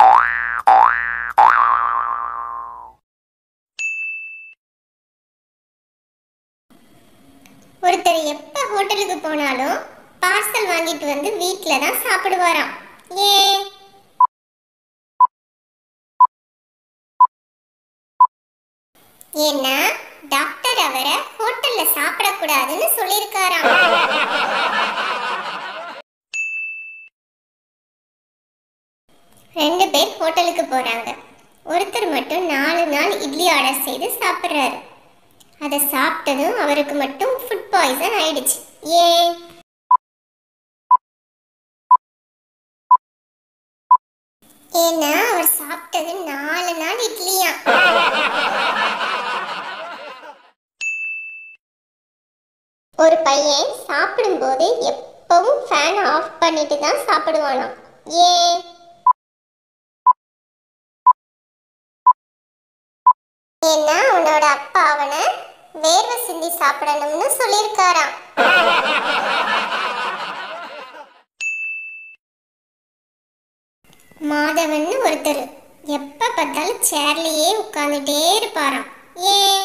ஒருத்தர் எப்ப ஹோட்டலுக்கு போனாலும் பார்சல் வாங்கிட்டு வந்து வீட்ல தான் சாப்பிடுவாராம் ஏன் ஏன்னா டாக்டர் அவரை ஹோட்டல்ல சாப்பிடக்கூடாதுன்னு சொல்லியிருக்காராம் ரெண்டு பேர் ஹோட்டலுக்கு போறாங்க ஒருத்தர் மட்டும் நாலு நாள் இட்லி ஆர்டர் செய்து சாப்பிட்றாரு அதை சாப்பிட்டதும் அவருக்கு மட்டும் ஃபுட் பாய்சன் ஆயிடுச்சு ஏன் ஏன்னா அவர் சாப்பிட்டது நாலு நாள் இட்லியா ஒரு பையன் சாப்பிடும்போது எப்பவும் ஃபேன் ஆஃப் பண்ணிட்டு தான் சாப்பிடுவானாம் ஏன் ஏன்னா அவனோட அப்பா அவனை வேர்வை சிந்தி சாப்பிடணும்னு சொல்லியிருக்காராம் மாதவன்னு ஒருத்தர் எப்ப பார்த்தாலும் சேர்லயே உட்கார்ந்துட்டே இருப்பாராம் ஏன்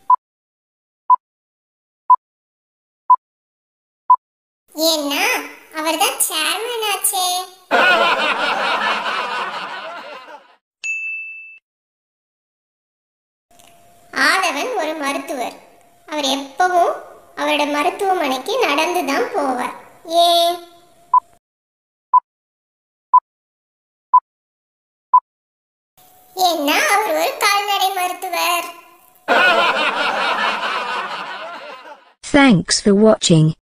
ஏன்னா அவர்தான் சேர்மன் ஆச்சே ஆதவன் ஒரு மருத்துவர் அவர் எப்பவும் அவரோட மருத்துவமனைக்கு நடந்து தான் போவார் ஏன் ஏன்னா அவர் ஒரு கால்நடை மருத்துவர் Thanks for watching.